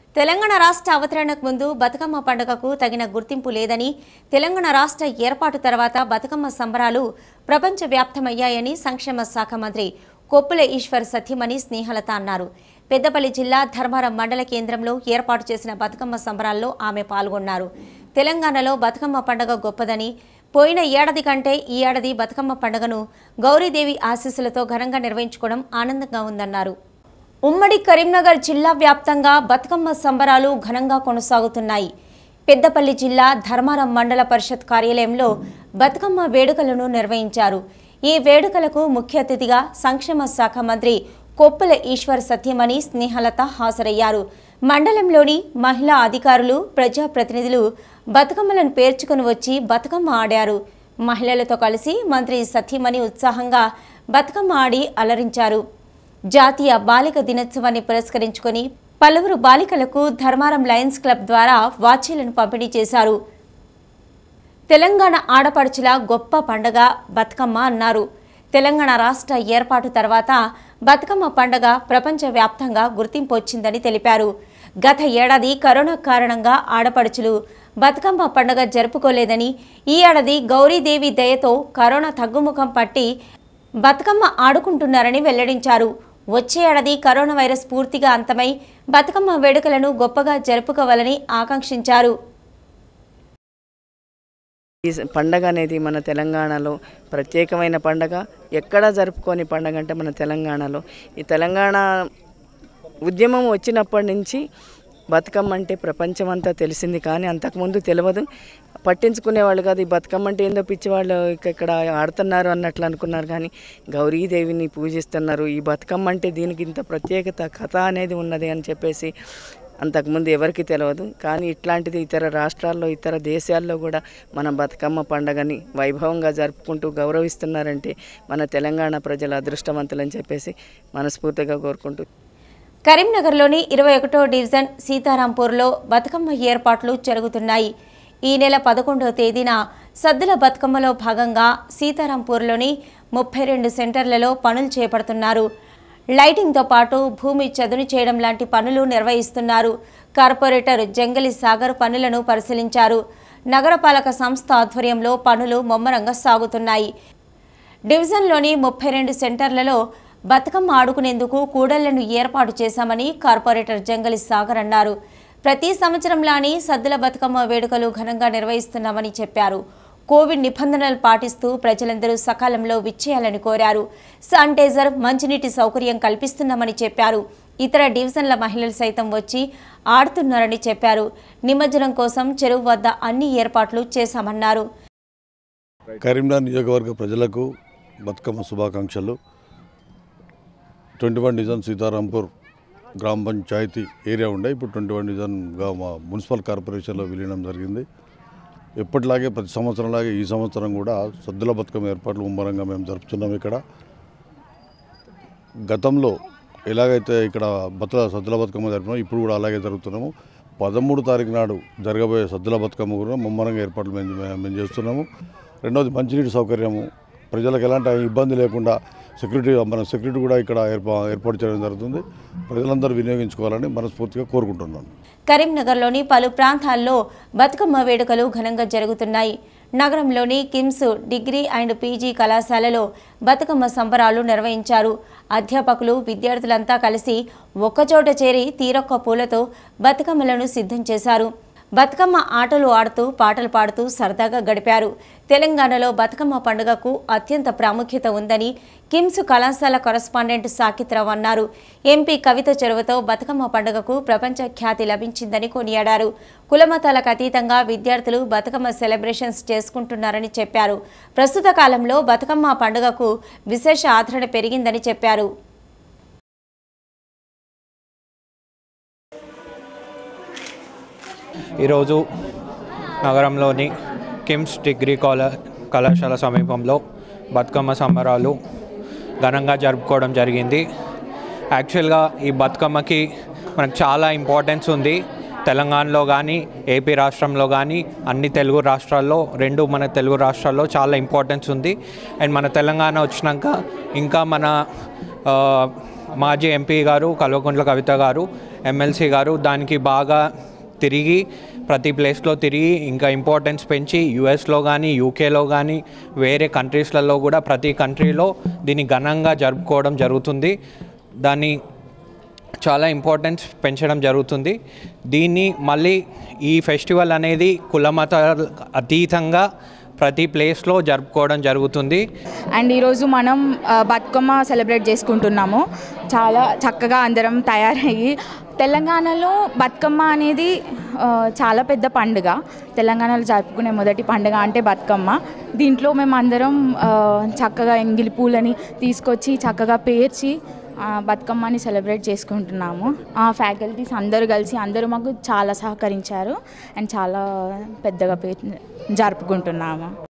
తెలంగాణ రాష్ట్ర అవతరణకు ముందు బతుకమ్మ పండుగకు తగిన గుర్తింపు లేదని తెలంగాణ రాష్ట్ర ఏర్పాటు తర్వాత బతుకమ్మ సంబరాలు ప్రపంచవ్యాప్తమయ్యాయని సంక్షేమ శాఖ మంత్రి కొప్పుల ఈశ్వర్ సత్యమణి స్నేహలత అన్నారు పెద్దపల్లి జిల్లా ధర్మారం మండల కేంద్రంలో ఏర్పాటు చేసిన బతుకమ్మ సంబరాల్లో ఆమె పాల్గొన్నారు తెలంగాణలో బతుకమ్మ పండుగ గొప్పదని పోయిన ఏడాది కంటే ఈ ఏడాది బతుకమ్మ పండుగను గౌరీదేవి ఆశీస్సులతో ఘనంగా నిర్వహించుకోవడం ఆనందంగా ఉందన్నారు ఉమ్మడి కరీంనగర్ జిల్లా వ్యాప్తంగా బతుకమ్మ సంబరాలు ఘనంగా కొనసాగుతున్నాయి పెద్దపల్లి జిల్లా ధర్మారం మండల పరిషత్ కార్యాలయంలో బతుకమ్మ వేడుకలను నిర్వహించారు ఈ వేడుకలకు ముఖ్య అతిథిగా సంక్షేమ శాఖ మంత్రి కొప్పుల ఈశ్వర్ సత్యమణి స్నేహలత హాజరయ్యారు మండలంలోని మహిళా అధికారులు ప్రజాప్రతినిధులు బతుకమ్మలను పేర్చుకుని వచ్చి బతుకమ్మ ఆడారు మహిళలతో కలిసి మంత్రి సత్యమణి ఉత్సాహంగా బతుకమ్మ ఆడి అలరించారు జాతీయ బాలిక దినోత్సవాన్ని పురస్కరించుకొని పలువురు బాలికలకు ధర్మారం లయన్స్ క్లబ్ ద్వారా వాచీలను పంపిణీ చేశారు తెలంగాణ ఆడపడుచుల గొప్ప పండగ బతుకమ్మ అన్నారు తెలంగాణ రాష్ట్ర ఏర్పాటు తర్వాత బతుకమ్మ పండగ ప్రపంచవ్యాప్తంగా గుర్తింపు వచ్చిందని తెలిపారు గత ఏడాది కరోనా కారణంగా ఆడపడుచులు బతుకమ్మ పండగ జరుపుకోలేదని ఈ ఏడాది గౌరీదేవి దయతో కరోనా తగ్గుముఖం పట్టి బతుకమ్మ ఆడుకుంటున్నారని వెల్లడించారు వచ్చే ఏడాది కరోనా వైరస్ పూర్తిగా అంతమై బతుకమ్మ వేడుకలను గొప్పగా జరుపుకోవాలని ఆకాంక్షించారు ఈ పండగ అనేది మన తెలంగాణలో ప్రత్యేకమైన పండగ ఎక్కడా జరుపుకోని పండగ అంటే మన తెలంగాణలో ఈ తెలంగాణ ఉద్యమం వచ్చినప్పటి నుంచి బతుకమ్మ అంటే ప్రపంచమంతా తెలిసింది కానీ అంతకుముందు తెలియదు పట్టించుకునేవాళ్ళు కాదు ఈ బతుకమ్మ అంటే ఏందో పిచ్చివాళ్ళు ఇక- ఇక్కడ ఆడుతున్నారు అన్నట్లు అనుకున్నారు కానీ గౌరీదేవిని పూజిస్తున్నారు ఈ బతుకమ్మ అంటే దీనికి ఇంత ప్రత్యేకత కథ అనేది ఉన్నది అని చెప్పేసి అంతకుముందు ఎవరికి తెలియదు కానీ ఇట్లాంటిది ఇతర రాష్ట్రాల్లో ఇతర దేశాల్లో కూడా మన బతుకమ్మ పండగని వైభవంగా జరుపుకుంటూ గౌరవిస్తున్నారంటే మన తెలంగాణ ప్రజల అదృష్టవంతులని చెప్పేసి మనస్ఫూర్తిగా కోరుకుంటూ కరీంనగర్లోని ఇరవై ఒకటో డివిజన్ సీతారాంపూర్లో బతుకమ్మ ఏర్పాట్లు జరుగుతున్నాయి ఈ నెల పదకొండవ తేదీన సద్దుల బతుకమ్మలో భాగంగా సీతారాంపూర్లోని ముప్పై రెండు సెంటర్లలో పనులు చేపడుతున్నారు లైటింగ్తో పాటు భూమి చదును చేయడం లాంటి పనులు నిర్వహిస్తున్నారు కార్పొరేటర్ జంగలి సాగర్ పనులను పరిశీలించారు నగరపాలక సంస్థ ఆధ్వర్యంలో పనులు ముమ్మరంగా సాగుతున్నాయి డివిజన్లోని ముప్పై రెండు సెంటర్లలో బతుకమ్మ ఆడుకునేందుకు కూడళ్లను ఏర్పాటు చేశామని కార్పొరేటర్ జంగలి సాగర్ అన్నారు ప్రతి సంవత్సరంలానే సద్దుల బతుకమ్మ వేడుకలు ఘనంగా నిర్వహిస్తున్నామని చెప్పారు కోవిడ్ నిబంధనలు పాటిస్తూ ప్రజలందరూ సకాలంలో విచ్చేయాలని కోరారు శానిటైజర్ మంచినీటి సౌకర్యం కల్పిస్తున్నామని చెప్పారు ఇతర డివిజన్ల మహిళలు సైతం వచ్చి ఆడుతున్నారని చెప్పారు నిమజ్జనం కోసం చెరువు వద్ద అన్ని ఏర్పాట్లు చేశామన్నారు కరీంనగర్ నియోజకవర్గ ప్రజలకు బతుకమ్మ శుభాకాంక్షలు ట్వంటీ వన్ డివిజన్ సీతారాంపూర్ గ్రామ పంచాయతీ ఏరియా ఉండే ఇప్పుడు ట్వంటీ వన్ డివిజన్గా మా మున్సిపల్ కార్పొరేషన్లో విలీనం జరిగింది ఎప్పటిలాగే ప్రతి సంవత్సరంలాగే ఈ సంవత్సరం కూడా సద్దుల బతుకమ్మ ఏర్పాట్లు ముమ్మరంగా మేము జరుపుతున్నాం ఇక్కడ గతంలో ఎలాగైతే ఇక్కడ బతుల సద్దుల బతుకమ్మ జరిపినామో ఇప్పుడు కూడా అలాగే జరుగుతున్నాము పదమూడు తారీఖు నాడు జరగబోయే సద్దుల బతుకమ్మ కూడా ముమ్మరంగా ఏర్పాట్లు మేము మేము చేస్తున్నాము రెండవది మంచినీటి సౌకర్యము ప్రజలకు ఎలాంటి ఇబ్బంది లేకుండా సెక్యూరిటీ మన సెక్యూరిటీ కూడా ఇక్కడ ఏర్పా ఏర్పాటు చేయడం జరుగుతుంది ప్రజలందరూ వినియోగించుకోవాలని మనస్ఫూర్తిగా కోరుకుంటున్నాను కరీంనగర్లోని పలు ప్రాంతాల్లో బతుకమ్మ వేడుకలు ఘనంగా జరుగుతున్నాయి నగరంలోని కిమ్స్ డిగ్రీ అండ్ పీజీ కళాశాలలో బతుకమ్మ సంబరాలు నిర్వహించారు అధ్యాపకులు విద్యార్థులంతా కలిసి ఒక్కచోట చేరి తీరొక్క పూలతో బతుకమ్మలను సిద్ధం చేశారు బతుకమ్మ ఆటలు ఆడుతూ పాటలు పాడుతూ సరదాగా గడిపారు తెలంగాణలో బతుకమ్మ పండుగకు అత్యంత ప్రాముఖ్యత ఉందని కిమ్స్ కళాశాల కరస్పాండెంట్ సాకిత్రావు అన్నారు ఎంపీ కవిత చొరవతో బతుకమ్మ పండుగకు ప్రపంచ ఖ్యాతి లభించిందని కొనియాడారు కులమతాలకు అతీతంగా విద్యార్థులు బతుకమ్మ సెలబ్రేషన్స్ చేసుకుంటున్నారని చెప్పారు ప్రస్తుత కాలంలో బతుకమ్మ పండుగకు విశేష ఆదరణ పెరిగిందని చెప్పారు ఈరోజు నగరంలోని కిమ్స్ డిగ్రీ కాల కళాశాల సమీపంలో బతుకమ్మ సంబరాలు ఘనంగా జరుపుకోవడం జరిగింది యాక్చువల్గా ఈ బతుకమ్మకి మనకు చాలా ఇంపార్టెన్స్ ఉంది తెలంగాణలో కానీ ఏపీ రాష్ట్రంలో కానీ అన్ని తెలుగు రాష్ట్రాల్లో రెండు మన తెలుగు రాష్ట్రాల్లో చాలా ఇంపార్టెన్స్ ఉంది అండ్ మన తెలంగాణ వచ్చినాక ఇంకా మన ఆ, మాజీ ఎంపీ గారు కల్వకుంట్ల కవిత గారు ఎమ్మెల్సీ గారు దానికి బాగా తిరిగి ప్రతి ప్లేస్లో తిరిగి ఇంకా ఇంపార్టెన్స్ పెంచి యుఎస్లో కానీ యూకేలో కానీ వేరే కంట్రీస్లలో కూడా ప్రతి కంట్రీలో దీన్ని ఘనంగా జరుపుకోవడం జరుగుతుంది దాన్ని చాలా ఇంపార్టెన్స్ పెంచడం జరుగుతుంది దీన్ని మళ్ళీ ఈ ఫెస్టివల్ అనేది కులమత అతీతంగా ప్రతి ప్లేస్లో జరుపుకోవడం జరుగుతుంది అండ్ ఈరోజు మనం ఆ, బతుకమ్మ సెలబ్రేట్ చేసుకుంటున్నాము చాలా చక్కగా అందరం తయారయ్యి తెలంగాణలో బతుకమ్మ అనేది ఆ, చాలా పెద్ద పండుగ తెలంగాణలో జరుపుకునే మొదటి పండుగ అంటే బతుకమ్మ దీంట్లో మేము అందరం ఆ, చక్కగా ఎంగిలి పూలని తీసుకొచ్చి చక్కగా పేర్చి ఆ, బతుకమ్మని సెలబ్రేట్ చేసుకుంటున్నాము ఆ ఫ్యాకల్టీస్ అందరూ కలిసి అందరూ మాకు చాలా సహకరించారు అండ్ చాలా పెద్దగా పే జరుపుకుంటున్నాము